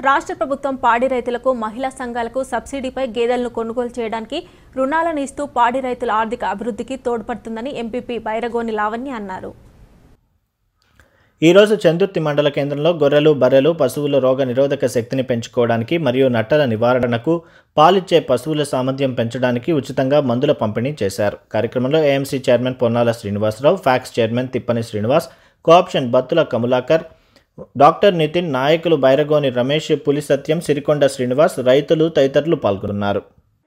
రాష్ట్ర ప్రభుత్వం పాడి రైతులకు మహిళా సంఘాలకు సబ్సిడీపై గేదెలను కొనుగోలు చేయడానికి రుణాలను ఇస్తూ పాడి రైతుల ఆర్థిక అభివృద్ధికి తోడ్పడుతుందని ఎంపీపీ బైరగోని లావణ్య అన్నారు ఈరోజు చందుర్తి మండల కేంద్రంలో గొర్రెలు బర్రెలు పశువుల రోగ నిరోధక శక్తిని పెంచుకోవడానికి మరియు నట్టల నివారణకు పాలిచ్చే పశువుల సామర్థ్యం పెంచడానికి ఉచితంగా మందుల పంపిణీ చేశారు కార్యక్రమంలో AMC chairman Ponnala Srinivasarao PACS chairman తిప్పని Srinivas cooption Battula Kamalakar doctor Nitin నాయకులు బైరగోని రమేష్ పులి సత్యం సిరికొండ శ్రీనివాస్ రైతులు తదితరులు పాల్గొన్నారు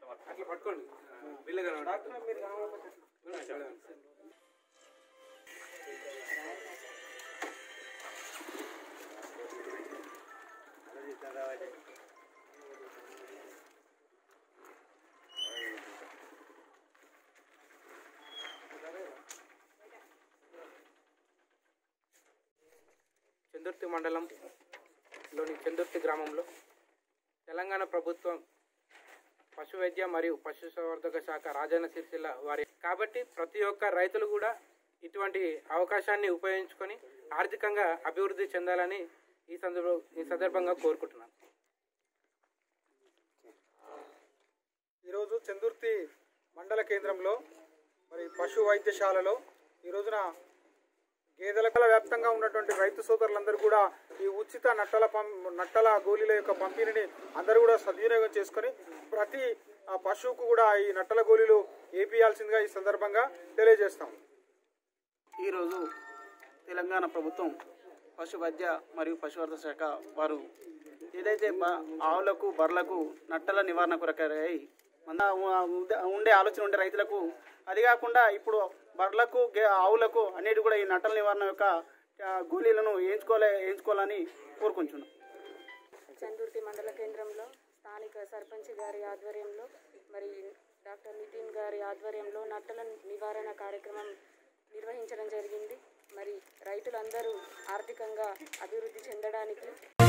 చందుర్తి మండలంలోని చందుర్తి గ్రామంలో తెలంగాణ ప్రభుత్వం పశు వైద్య మరియు పశుసంవర్ధక శాఖ రాజన్న సిరిసిల్ల వారి కాబట్టి ప్రతి ఒక్క రైతులు కూడా ఇటువంటి అవకాశాన్ని ఉపయోగించుకొని ఆర్థికంగా అభివృద్ధి చెందాలని ఈ సందర్భ ఈ సందర్భంగా కోరుకుంటున్నాను ఈరోజు చందుర్తి మండల కేంద్రంలో మరి పశు వైద్యశాలలో ఈ రోజున గేదెల వ్యాప్తంగా ఉన్నటువంటి రైతు సోదరులందరూ కూడా ఈ ఉచిత నట్టల పం నట్టల గోళీల యొక్క పంపిణీని అందరూ కూడా సద్వినియోగం చేసుకొని ప్రతి ఆ, పశువుకు కూడా ఈ నట్టల గోళీలు ఏపీయాల్సిందిగా ఈ సందర్భంగా తెలియజేస్తాం ఈరోజు తెలంగాణ ప్రభుత్వం పశు వైద్య మరియు పశువర్ధ శాఖ వారు ఏదైతే బ- ఆవులకు బర్రెలకు నట్టల నివారణ కొరకై మన ఉండే- ఉండే ఆలోచన ఉండే రైతులకు అది కాకుండా ఇప్పుడు బర్రెలకు గే- ఆవులకు అన్నిటి కూడా ఈ నట్టల నివారణ యొక్క ఆ, గోళీలను వేయించుకోలే వేయించుకోవాలని కోరుకుంటున్నాం చందుర్తి మండల కేంద్రంలో స్థానిక సర్పంచ్ గారి ఆధ్వర్యంలో మరి డాక్టర్ నితిన్ గారి ఆధ్వర్యంలో నట్టల నివారణ కార్యక్రమం నిర్వహించడం జరిగింది మరి రైతులందరూ ఆర్థికంగా అభివృద్ధి చెందడానికి